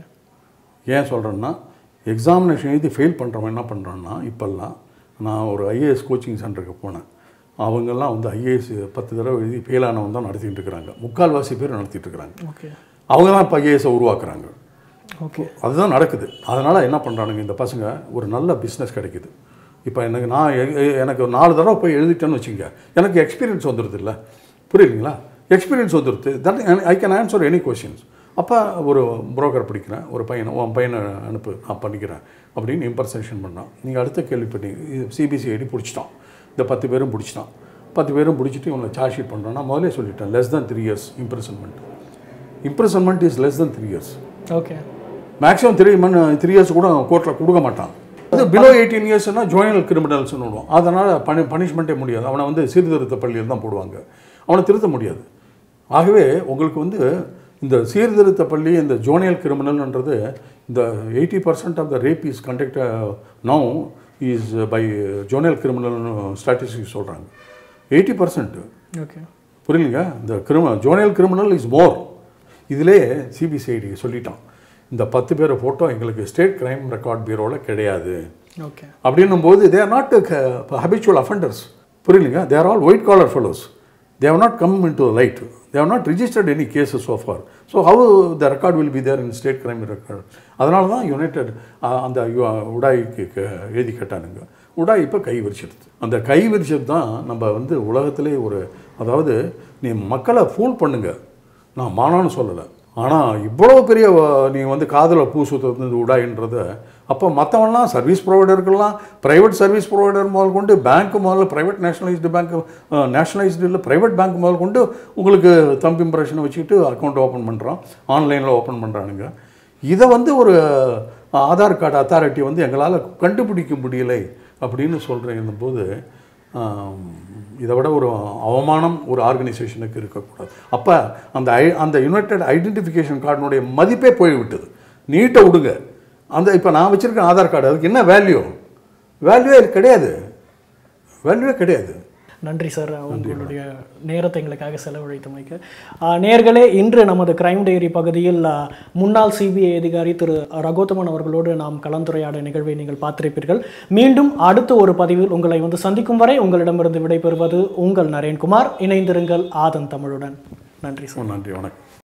ஏன் சொல்கிறேன்னா எக்ஸாமினேஷன் எழுதி ஃபெயில் பண்ணுறவன் என்ன பண்ணுறான்னா இப்போல்லாம் நான் ஒரு ஐஏஎஸ் கோச்சிங் சென்டருக்கு போனேன் அவங்கெல்லாம் வந்து ஐஏஎஸ் பத்து தடவை எழுதி ஃபெயில் ஆனவங்க தான் நடத்திட்டு இருக்கிறாங்க முக்கால்வாசி பேர் நடத்திட்டு இருக்கிறாங்க ஓகே அவங்க தான் இப்போ ஐஏஎஸை உருவாக்குறாங்க ஓகே அதுதான் நடக்குது அதனால் என்ன பண்ணுறானுங்க இந்த பசங்க ஒரு நல்ல பிஸ்னஸ் கிடைக்குது இப்போ எனக்கு நான் எ- எ- எனக்கு ஒரு நாலு தடவை போய் எழுதிட்டேன்னு வச்சுங்க எனக்கு எக்ஸ்பீரியன்ஸ் வந்துடுது இல்லை புரியுதுங்களா எக்ஸ்பீரியன்ஸ் வந்துடுது that I can answer any questions அப்போ ஒரு புரோக்கர் பிடிக்கிறேன் ஒரு பையனை உன் பையனை அனுப்பு நான் பண்ணிக்கிறேன் அப்படின்னு இம்பர்சேஷன் பண்ணான் நீங்கள் அடுத்த கேள்வி பண்ணி சிபிசிஐடி பிடிச்சிட்டான் இந்த பத்து பேரும் பிடிச்சிட்டான் பத்து பேரும் பிடிச்சிட்டு இவனை சார்ஜ் ஷீட் பண்ணுறான் நான் முதலே சொல்லிட்டேன் less than three years imprisonment imprisonment is less than three years okay maximum three month three years கூட கோர்ட்டில் கொடுக்க மாட்டான் அது பிலோ எயிட்டீன் இயர்ஸ்னா ஜோயினல் கிரிமினல்ஸ்னு விடுவோம் அதனால் பனி பனிஷ்மெண்ட்டே முடியாது அவனை வந்து சீர்திருத்த பள்ளியில் தான் போடுவாங்க அவனை திருத்த முடியாது ஆகவே உங்களுக்கு வந்து இந்த சீர்திருத்த பள்ளி இந்த ஜோனியல் கிரிமினல்ன்றது இந்த eighty percent of the rape is conduct no is by juvenile criminal statistics சொல்கிறாங்க எயிட்டி பர்சன்ட் ஓகே புரியலைங்க இந்த criminal juvenile criminal is more இதிலே சிபிசிஐடி சொல்லிட்டான் இந்த பத்து பேரை ஃபோட்டோ எங்களுக்கு ஸ்டேட் கிரைம் ரெக்கார்ட் பியூரோவில் கிடையாது ஓகே அப்படின்னும் போது they are not habitual offenders புரியலைங்க there all white collar fellows they have not come in to light they have not registered any cases so far so how the record will be there in state crime record அதனால தான் United அந்த U- உடாய்க்கு க- எழுதி கேட்டானுங்க உடாய் இப்போ கை விரிச்சிடுது அந்த கை விரிச்சது தான் நம்ம வந்து உலகத்திலே ஒரு அதாவது நீ மக்களை ஃபூல் பண்ணுங்க நான் மானான்னு சொல்லலை ஆனால் இவ்வளோ பெரிய நீ வந்து காதில் பூ சுற்றுறது உடாயின்றத அப்போ மற்றவன்லாம் சர்வீஸ் ப்ரொவைடருக்கெல்லாம் ப்ரைவேட் சர்வீஸ் ப்ரொவைடர் முதல் கொண்டு பேங்க் முதல்ல ப்ரைவேட் நேஷனலைஸ்டு பேங்க் நேஷனலைஸ்டு இல்லை ப்ரைவேட் பேங்க் முதல் கொண்டு உங்களுக்கு தம்பி இம்ப்ரெஷனை வச்சுக்கிட்டு அக்கௌண்ட் ஓப்பன் பண்ணுறான் ஆன்லைனில் ஓப்பன் பண்ணுறானுங்க இதை வந்து ஒரு ஆதார் கார்டு அத்தாரிட்டி வந்து எங்களால் கண்டுபிடிக்க முடியலை அப்படின்னு சொல்கிறேன் போது ஆம், இதை விட ஒரு அவமானம் ஒரு ஆர்கனைசேஷனுக்கு இருக்கக்கூடாது அப்போ அந்த ஐ அந்த யுனைடெட் ஐடென்டிஃபிகேஷன் கார்டினுடைய மதிப்பே போய்விட்டது நீட்டை விடுங்க அந்த இப்போ நான் வச்சுருக்க ஆதார் கார்டு அதுக்கு என்ன வேல்யூ வேல்யூவே கிடையாது வேல்யூவே கிடையாது நன்றி சார் உங்களுடைய நேரத்தை எங்களுக்காக செலவழித்தமைக்கு ஆஹ், நேர்களே இன்று நமது கிரைம் டைரி பகுதியில் ஆஹ், முன்னாள் சிபிஐ அதிகாரி திரு ரகோத்தமன் அவர்களோடு நாம் கலந்துரையாட நிகழ்வை நீங்கள் பார்த்திருப்பீர்கள் மீண்டும் அடுத்த ஒரு பதிவில் உங்களை வந்து சந்திக்கும் வரை உங்களிடமிருந்து விடைபெறுவது உங்கள் நரேன்குமார் இணைந்திருங்கள் ஆதன் தமிழுடன் நன்றி சார் நன்றி வணக்கம்